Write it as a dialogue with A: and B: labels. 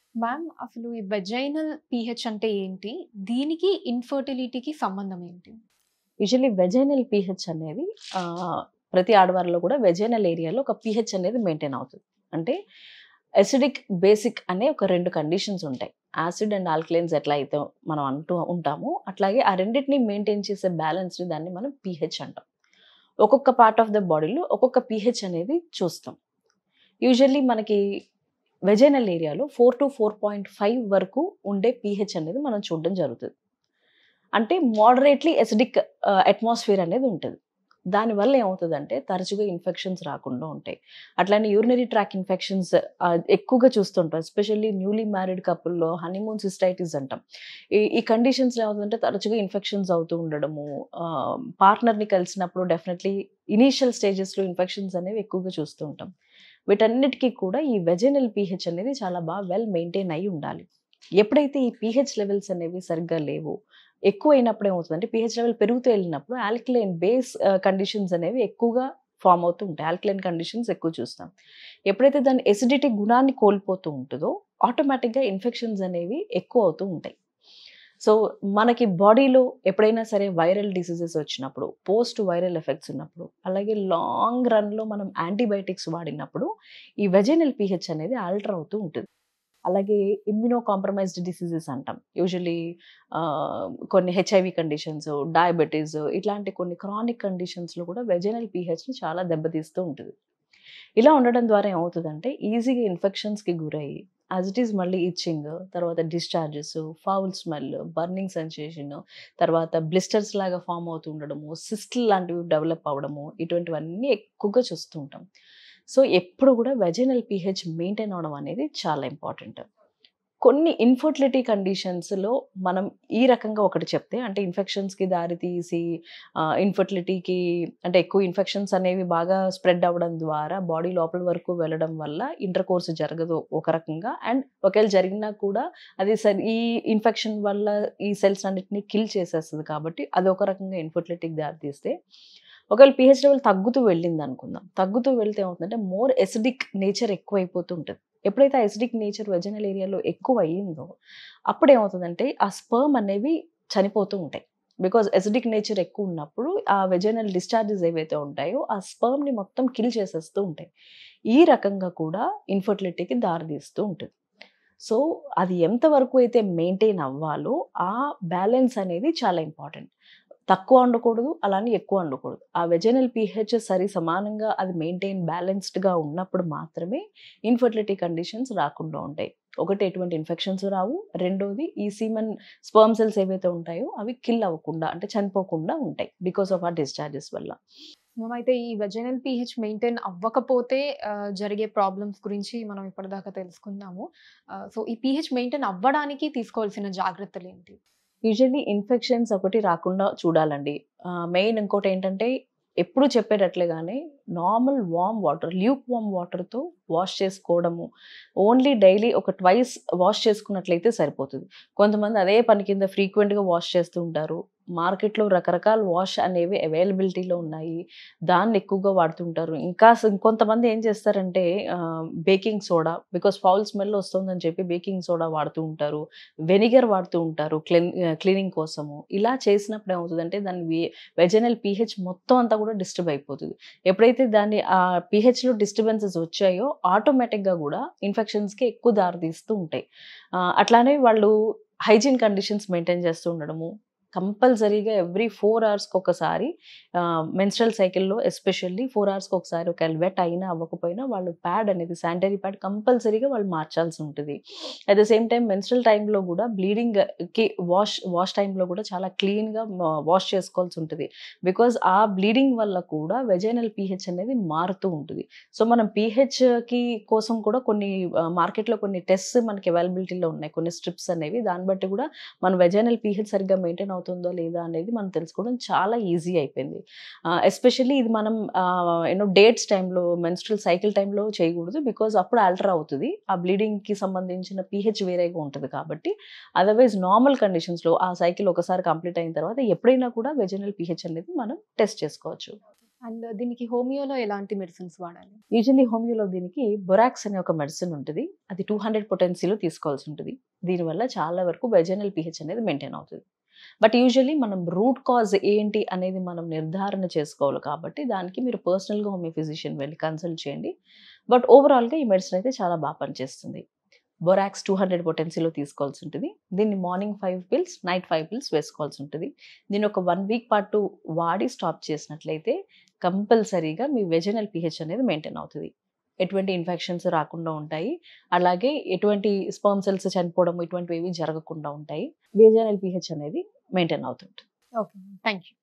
A: Ma'am అసలు ఈ vaginal pH అంటే ఏంటి? దీనికి ఇన్‌ఫర్టిలిటీకి సంబంధం ఏంటి?
B: యూజువల్లీ వెజైనల్ పీహెచ్ అనేది ఆహ్, ప్రతి ఆడవారిలో కూడా వెజైనల్ ఏరియాలో ఒక పీహెచ్ అనేది మెయింటైన్ అవుతది. అంటే అసిడిక్, బేసిక్ అనే ఒక 2 కండిషన్స్ ఉంటాయి. యాసిడ్ అండ్ ఆల్కలైన్స్ ఎట్లా అయితే మనం అంటూ ఉంటామో, అట్లాగే ఆ రెండిటిని మెయింటైన్ చేసే బ్యాలెన్స్‌ని దాన్ని మనం పీహెచ్ అంటాం. ఒక్కొక్క పార్ట్ ఆఫ్ ద బాడీలో ఒక్కొక్క పీహెచ్ అనేది చూస్తాం. యూజువల్లీ మనకి వెజైనల్ ఏరియాలో 4-4.5 వరకు ఉండే పీహెచ్ అనేది మనం చూడడం జరుగుతది. అంటే మోడరేట్‌లీ అసిడిక్ ఆహ్, అట్మాస్ఫియర్ అనేది ఉంటది. దానివల్ల ఏమవుతదంటే తరచుగా ఇన్ఫెక్షన్స్ రాకుండా ఉంటాయి. అట్లానే యూరినరీ ట్రాక్ ఇన్ఫెక్షన్స్ ఆహ్, ఎక్కువగా చూస్తుంటాం. ఎస్పెషల్లీ న్యూలీ మ్యారీడ్ కపుల్‌లో హనీమూన్ సిస్టైటిస్ అంటాం. ఈ ఈ కండిషన్స్‌లో ఏమవుతుందంటే తరచుగా ఇన్ఫెక్షన్స్ అవుతూ ఉండడము, ఆహ్, పార్ట్నర్‌ని కలిసినప్పుడు డెఫినెట్‌లీ ఇనీషియల్ స్టేజెస్‌లో ఇన్ఫెక్షన్స్ అనేవి ఎక్కువగా చూస్తూ ఉంటాం. వీటన్నిటికి కూడా ఈ వెజైనల్ పీహెచ్ అనేది చాలా బాగా వెల్ మెయింటైన్ అయ్యి ఉండాలి. ఎప్పుడైతే ఈ పీహెచ్ లెవెల్స్ అనేవి సరిగ్గా లేవో, ఎక్కువైనప్పుడు ఏమవుతదంటే పీహెచ్ లెవెల్ పెరుగుతూ వెళ్ళినప్పుడు ఆల్కలైన్ బేస్ ఆహ్, కండిషన్స్ అనేవి ఎక్కువగా ఫార్మ్ అవుతూ ఉంటాయి. ఆల్కలైన్ కండిషన్స్ ఎక్కువ చూస్తాం. ఎప్పుడైతే దాని ఎసిడిటీ గుణాన్ని కోల్పోతూ ఉంటదో, ఆటోమేటిక్‌గా ఇన్ఫెక్షన్స్ అనేవి ఎక్కువ అవుతూ ఉంటాయి. సో, మనకి బాడీలో ఎప్పుడైనా సరే వైరల్ డిసీజెస్ వచ్చినప్పుడు, పోస్ట్ వైరల్ ఎఫెక్ట్స్ ఉన్నప్పుడు, అలాగే లాంగ్ రన్‌లో మనం యాంటీబయోటిక్స్ వాడినప్పుడు, ఈ వెజైనల్ పీహెచ్ అనేది ఆల్టర్ అవుతూ ఉంటది. అలాగే ఇమ్యూనో కాంప్రమైజ్డ్ డిసీజెస్ అంటాం. యూజువల్లీ ఆహ్, కొన్ని హెచ్ఐవీ కండిషన్స్, డయాబెటిస్ ఇట్లాంటి కొన్ని క్రానిక్ కండిషన్స్‌లో కూడా వెజైనల్ పీహెచ్‌ని చాలా దెబ్బతీస్తూ ఉంటది. ఇలా ఉండడం ద్వారా ఏమవుతదంటే ఈజీగా ఇన్ఫెక్షన్స్‌కి గురయ్యి, యాస్ ఇట్ ఈజ్ మళ్ళీ ఇచ్చింగ్, తర్వాత discharges, foul smell, burning sensation, తర్వాత బ్లిస్టర్స్ లాగా ఫార్మ్ అవుతూ ఉండడము, సిస్ట్‌లు లాంటివి డెవలప్ అవ్వడము, ఇటువంటివన్నీ ఎక్కువగా చూస్తూ ఉంటాం. సో, ఎప్పుడు కూడా వెజైనల్ పీహెచ్ మెయింటైన్ అవ్వడం అనేది చాలా ఇంపార్టెంట్. కొన్ని ఇన్‌ఫర్టిలిటీ కండిషన్స్‌లో మనం ఈ రకంగా ఒకటి చెప్తే అంటే ఇన్ఫెక్షన్స్‌కి దారి తీసి ఆహ్, ఇన్‌ఫర్టిలిటీకి అంటే ఎక్కువ ఇన్ఫెక్షన్స్ అనేవి బాగా స్ప్రెడ్ అవ్వడం ద్వారా బాడీ లోపల వరకు వెళ్ళడం వల్ల ఇంటర్ కోర్స్ జరగదు ఒక రకంగా. అండ్ ఒకవేళ జరిగినా కూడా అది సరి ఈ ఇన్ఫెక్షన్ వల్ల ఈ సెల్స్ అన్నిటిని కిల్ చేసేస్తది కాబట్టి అదొక రకంగా ఇన్‌ఫర్టిలిటీకి దారి తీస్తే, ఒకవేళ పీహెచ్ లెవెల్ తగ్గుతూ వెళ్ళిందనుకుందాం. తగ్గుతూ వెళ్తే ఏమవుతుందంటే మోర్ ఎసిడిక్ నేచర్ ఎక్కువైపోతూ ఉంటది. ఎప్పుడైతే ఆ ఎసిడిక్ నేచర్ వెజైనల్ ఏరియాలో ఎక్కువయ్యిందో, అప్పుడేమవుతదంటే ఆ స్పెర్మ్ అనేవి చనిపోతూ ఉంటాయి. బికాజ్ ఎసిడిక్ నేచర్ ఎక్కువున్నప్పుడు ఆ వెజైనల్ డిశ్చార్జెస్ ఏవైతే ఉంటాయో, ఆ స్పెర్మ్‌ని మొత్తం కిల్ చేసేస్తూ ఉంటాయి. ఈ రకంగా కూడా ఇన్‌ఫర్టిలిటీకి దారి తీస్తూ ఉంటది. సో, అది ఎంత వరకు అయితే మెయింటైన్ అవ్వాలో ఆ బ్యాలెన్స్ అనేది చాలా ఇంపార్టెంట్. తక్కువ ఉండకూడదు, అలానే ఎక్కువ ఉండకూడదు. ఆ వెజైనల్ పీహెచ్ సరి సమానంగా అది మెయింటైన్ బ్యాలెన్స్డ్‌గా ఉన్నప్పుడు మాత్రమే ఇన్‌ఫర్టిలిటీ కండిషన్స్ రాకుండా ఉంటాయి. ఒకటి ఎటువంటి ఇన్ఫెక్షన్స్ రావు. రెండోది ఈ సీమెన్ స్పెర్మ్ సెల్స్ ఏవైతే ఉంటాయో అవి కిల్ అవ్వకుండా అంటే చనిపోకుండా ఉంటాయి. బికాస్ ఆఫ్ ఆ డిశ్చార్జెస్ వల్ల.
A: మ్యామ్ అయితే ఈ వెజైనల్ పీహెచ్ మెయింటైన్ అవ్వకపోతే ఆహ్, జరిగే ప్రాబ్లమ్స్ గురించి మనం ఇప్పటిదాకా తెలుసుకున్నాము. ఆహ్, సో, ఈ పీహెచ్ మెయింటైన్ అవ్వడానికి తీసుకోవాల్సిన జాగ్రత్తలేంటి?
B: యూజువల్లీ ఇన్ఫెక్షన్స్ ఒకటి రాకుండా చూడాలండి. ఆహ్, మెయిన్ ఇంకోటేంటంటే ఎప్పుడు చెప్పేటట్లుగానే normal warm water, lukewarm వాటర్‌తో వాష్ చేసుకోవడము. ఓన్లీ డైలీ ఒక ట్వైస్ వాష్ చేసుకున్నట్లయితే సరిపోతది. కొంతమంది అదే పని కింద ఫ్రీక్వెంట్‌గా వాష్ చేస్తూ ఉంటారు. మార్కెట్‌లో రకరకాల వాష్ అనేవి అవైలబిలిటీలో ఉన్నాయి. దాన్ని ఎక్కువగా వాడుతూ ఉంటారు. ఇంకా స్ ఇంకొంతమంది ఏం చేస్తారంటే ah, baking soda because foul smell వస్తుందని చెప్పి బేకింగ్ సోడా వాడుతూ ఉంటారు. వెనిగర్ వాడుతూ ఉంటారు క్లెన్ ఆహ్, క్లీనింగ్ కోసము. ఇలా చేసినప్పుడు ఏమవుతదంటే దాని వె వెజైనల్ పీహెచ్ మొత్తం అంతా కూడా డిస్టర్బ్ అయిపోతది. ఎప్పుడైతే దాన్ని ఆ పీహెచ్‌లో డిస్టర్బెన్సెస్ వచ్చాయో ఆటోమేటిక్‌గా కూడా ఇన్ఫెక్షన్స్‌కి ఎక్కువ దారి తీస్తూ ఉంటాయి. ఆహ్, అట్లానే వాళ్ళు హైజీన్ కండిషన్స్ మెయింటైన్ చేస్తూ ఉండడము. కంపల్సరీగా ఎవ్రీ 4 అవర్స్‌కి ఒకసారి ఆహ్, మెన్స్ట్రుయల్ సైకిల్‌లో ఎస్పెషల్లీ 4 అవర్స్‌కి ఒకసారి ఒకవేళ వెట్ అయినా అవ్వకపోయినా వాళ్ళు ప్యాడ్ అనేది శానిటరీ ప్యాడ్ కంపల్సరీగా వాళ్ళు మార్చాల్సి ఉంటది. At the same time menstrual టైమ్‌లో కూడా బ్లీడింగ్‌కి వాష్ వాష్ టైమ్‌లో కూడా చాలా క్లీన్‌గా మ వాష్ చేసుకోవాల్సి ఉంటది. బికాజ్ ఆ బ్లీడింగ్ వల్ల కూడా వెజైనల్ పీహెచ్ అనేది మారుతూ ఉంటది. సో, మనం పీహెచ్‌కి కోసం కూడా కొన్ని ఆహ్, మార్కెట్‌లో కొన్ని టెస్ట్స్ మనకి అవైలబిలిటీలో ఉన్నాయి. కొన్ని స్ట్రిప్స్ అనేవి. దాన్ని బట్టి కూడా మన వెజైనల్ పీహెచ్ సరిగ్గా మెయింటైన్ అవుతుందో లేదా అనేది మనం తెలుసుకోవడం చాలా ఈజీ అయిపోయింది. ఆహ్, ఎస్పెషల్లీ ఇది మనం ఆహ్, యూ నో డేట్స్ టైమ్‌లో మెన్స్ట్రుయల్ సైకిల్ టైమ్‌లో చేయకూడదు. బికాజ్ అప్పుడు ఆల్టర్ అవుతది. ఆ బ్లీడింగ్‌కి సంబంధించిన పీహెచ్ వేరేగా ఉంటది కాబట్టి. అదర్‌వైజ్ నార్మల్ కండిషన్స్‌లో ఆ సైకిల్ ఒకసారి కంప్లీట్ అయిన తర్వాత ఎప్పుడైనా కూడా వెజైనల్ పీహెచ్ అనేది మనం టెస్ట్ చేసుకోవచ్చు.
A: అండ్ దీనికి హోమియోలో ఎలాంటి మెడిసిన్స్ వాడాలి
B: యూజువల్లీ హోమియోలో దీనికి బొరాక్స్ అనే ఒక మెడిసిన్ ఉంటుంది అది టూ హండ్రెడ్ పొటెన్సీలో తీసుకోవాల్సి ఉంటుంది దీనివల్ల చాలా వరకు వెజనల్ పిహెచ్ అనేది మెయింటైన్ అవుతుంది బట్ యూజువల్లీ మనం రూట్ కాజ్ ఏంటి అనేది మనం నిర్ధారణ చేసుకోవాలి కాబట్టి దానికి మీరు పర్సనల్గా హోమియో ఫిజిషియన్ వెళ్ళి కన్సల్ట్ చేయండి బట్ ఓవరాల్గా ఈ మెడిసిన్ అయితే చాలా బాగా పనిచేస్తుంది బొరాక్స్ టూ హండ్రెడ్ పొటెన్సీలో తీసుకోవాల్సి ఉంటుంది దీన్ని morning five pills night five pills వేసుకోవాల్సి ఉంటుంది దీన్ని ఒక వన్ వీక్ పాటు వాడి స్టాప్ చేసినట్లయితే కంపల్సరీగా మీ వెజనల్ పిహెచ్ అనేది మెయింటైన్ అవుతుంది ఎటువంటి ఇన్ఫెక్షన్స్ రాకుండా ఉంటాయి అలాగే ఎటువంటి స్పర్మ్ సెల్స్ చనిపోవడం ఇటువంటివి ఏవి జరగకుండా ఉంటాయి వెజనల్ పిహెచ్ అనేది మెయింటైన్ అవుతుంది
A: ఓకే థ్యాంక్ యూ